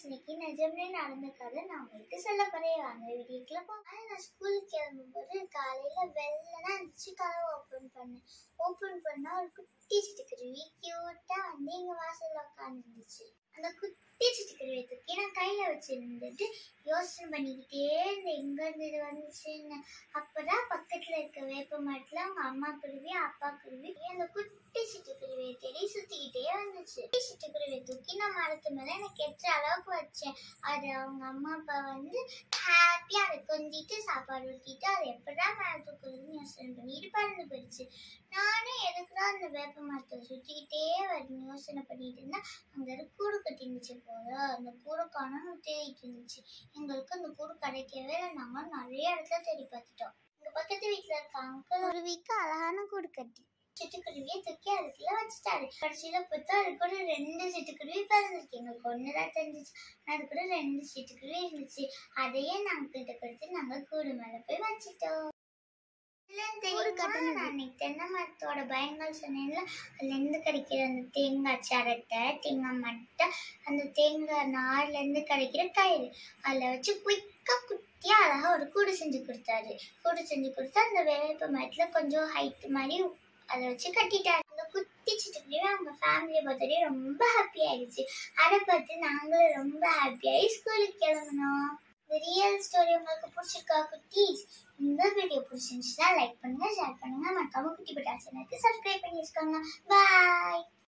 இன்னைக்கு நிஜம்னே நடந்த கதை நான் உங்களுக்கு சொல்ல போறேன் வாங்க வீடியோக்குள்ள போக நான் ஸ்கூலுக்கு கிளம்பும்போது காலையில வெள்ளனா இருந்துச்சு கதவை ஓப்பன் பண்ணேன் ஓப்பன் பண்ணா ஒரு குட்டி சிட்டுக்குருவி கியூட்டா வந்து எங்க வாசல்ல உட்காந்துருந்துச்சு அந்த குட்டி சிட்டுக்குருவியை தூக்கி நான் கையில வச்சிருந்துட்டு யோசனை பண்ணிக்கிட்டே இருந்தேன் எங்க இருந்து இது வந்துச்சுன்னு அப்பதான் பக்கத்துல இருக்க வேப்ப மரத்துல அவங்க அம்மா குருவி அப்பா குருவி அந்த குட்டி சிட்டுக்குருவியை தேடி சுத்திக்கிட்டே வந்துச்சு குட்டி சிட்டுக்குருவியை தூக்கி நான் மரத்து மேல எனக்கு எட்டுற அளவுக்கு வச்சேன் அது அவங்க அம்மா அப்பா வந்து ஹாப்பியா அதை கொஞ்சிட்டு சாப்பாடு ஊட்டிட்டு அது எப்படா மேல தூக்குறதுன்னு யோசனை பண்ணிட்டு பறந்து போயிடுச்சு நானும் எதுக்குதான் அந்த வேப்ப மரத்தை சுத்திக்கிட்டே வரணும் யோசனை பண்ணிட்டு இருந்தா அங்க ஒரு கூடு கட்டி இருந்துச்சு போல அந்த கூடு காணும் தேடிட்டு இருந்துச்சு எங்களுக்கு அந்த கூடு கிடைக்கவே இல்லை நாங்க நிறைய இடத்துல தேடி பார்த்துட்டோம் எங்க பக்கத்து வீட்டுல இருக்க அங்கிள் ஒரு வீக்கு அழகான கூடு கட்டி சிட்டுக்குருவியை தூக்கி அதுக்குள்ள வச்சுட்டாரு கடைசியில பார்த்தா அது கூட ரெண்டு சிட்டுக்குருவி பிறந்திருக்கு எங்களுக்கு ஒண்ணுதான் தெரிஞ்சிச்சு ஆனா அது கூட ரெண்டு சிட்டுக்குருவி இருந்துச்சு அதையே நாங்க கிட்ட கொடுத்து நாங்க கூடு மேல போய் வச்சுட்டோம் கூடு கட்டணும் அன்னைக்கு தென்னை மரத்தோட பயங்கள் சொன்னேன்ல அதுல இருந்து கிடைக்கிற அந்த தேங்காய் சரட்டை தேங்காய் மட்டை அந்த தேங்காய் நார்ல இருந்து கிடைக்கிற கயிறு அதில் வச்சு குயிக்கா குட்டியா அழகா ஒரு கூடு செஞ்சு கொடுத்தாரு கூடு செஞ்சு கொடுத்தா அந்த வேப்ப மரத்துல கொஞ்சம் ஹைட் மாதிரி அதை வச்சு கட்டிட்டாரு அந்த குட்டி சிட்டுக்குருவி அவங்க ஃபேமிலியை பார்த்தோடே ரொம்ப ஹாப்பி ஆயிடுச்சு அதை பார்த்து நாங்களும் ரொம்ப ஹாப்பியாகி ஸ்கூலுக்கு கிளம்புனோம் இந்த ரியல் ஸ்டோரி உங்களுக்கு பிடிச்சிருக்கா குட்டீஸ் இந்த வீடியோ பிடிச்சிருந்துச்சுன்னா லைக் பண்ணுங்க ஷேர் பண்ணுங்க மறக்காம குட்டி பட்டாசனுக்கு சப்ஸ்கிரைப் பண்ணி வச்சுக்கோங்க பாய்